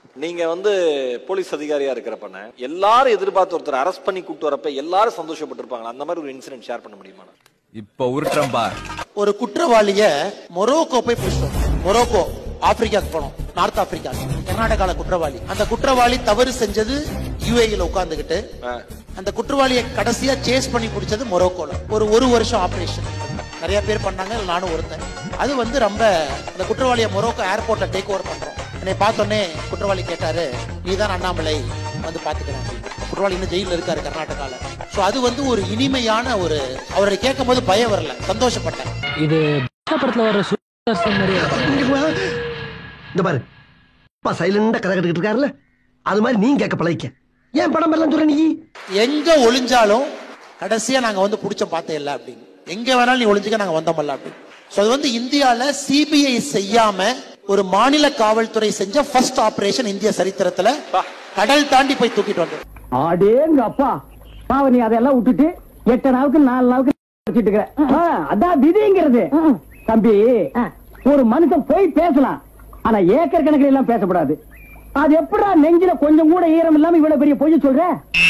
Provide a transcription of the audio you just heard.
நீங்க வந்து போலீஸ் அதிகாரியா இருக்கிறப்பன எல்லாரும் எதிர்பார்த்து ஒருத்தர் அரெஸ்ட் பண்ணி கூட்டு வரப்ப எல்லாரும் சந்தோஷப்பட்டிருப்பாங்க அந்த மாதிரி ஒரு இன்சிடென்ட் ஷேர் பண்ண முடியுமா இப்ப உருட்டுறேன் பார் ஒரு குற்றவாளிய மொரோக்கோ போய் பிடிச்சோம் மொரோக்கோ ஆப்பிரிக்காக்கு போனோம் நார்த் ஆப்பிரிக்கா கர்நாடகால குற்றவாளி அந்த குற்றவாளி தவறு செஞ்சது யுஏஇல உட்கார்ந்துகிட்டு அந்த குற்றவாளியை கடைசியா சேஸ் பண்ணி பிடிச்சது மொரோக்கோல ஒரு ஒரு வருஷம் ஆபரேஷன் நிறைய பேர் பண்ணாங்க இதுல நானும் ஒருத்தன் அது வந்து ரொம்ப அந்த குற்றவாளியை மொரோக்கோ ஏர்போர்ட்ல டேக் ஓவர் பண்றோம் என்னை பார்த்தோன்னே குற்றவாளி கேட்டாரு நீதான் அண்ணாமலை வந்து பாத்துக்கிறேன் அப்படின்னு. குற்றவாளி இன்னும் ஜெயில இருக்காரு கர்நாடகால சோ அது வந்து ஒரு இனிமையான ஒரு அவரை கேட்கும் போது பயம் வரல சந்தோஷப்பட்டேன் இது படத்துல வர சூப்பர் மாதிரி இந்த பாரு அப்பா சைலண்டா கதை கட்டுக்கிட்டு இருக்காருல்ல அது மாதிரி நீ கேட்க பழகிக்க ஏன் படம் எல்லாம் சொல்ற நீ எங்க ஒளிஞ்சாலும் கடைசியா நாங்க வந்து புடிச்ச பார்த்தே இல்ல அப்படின்னு எங்க வேணாலும் நீ ஒளிஞ்சுக்க நாங்க வந்தோம்ல அப்படின்னு சோ அது வந்து இந்தியால சிபிஐ செய்யாம ஒரு மாநில காவல்துறை செஞ்ச ஃபர்ஸ்ட் ஆபரேஷன் இந்திய சரித்திரத்துல கடல் தாண்டி போய் தூக்கிட்டு வந்தோம் அடேங்க அப்பா பாவ நீ அதெல்லாம் விட்டுட்டு எட்டு நாளுக்கு நாலு நாளுக்கு வச்சிட்டு இருக்கிற ஆ, அதான் விதிங்கிறது தம்பி ஒரு மனுஷன் போய் பேசலாம் ஆனா ஏக்கர் கணக்கில் எல்லாம் பேசக்கூடாது அது எப்படா நெஞ்சில கொஞ்சம் கூட ஈரம் இல்லாம இவ்வளவு பெரிய பொய் சொல்ற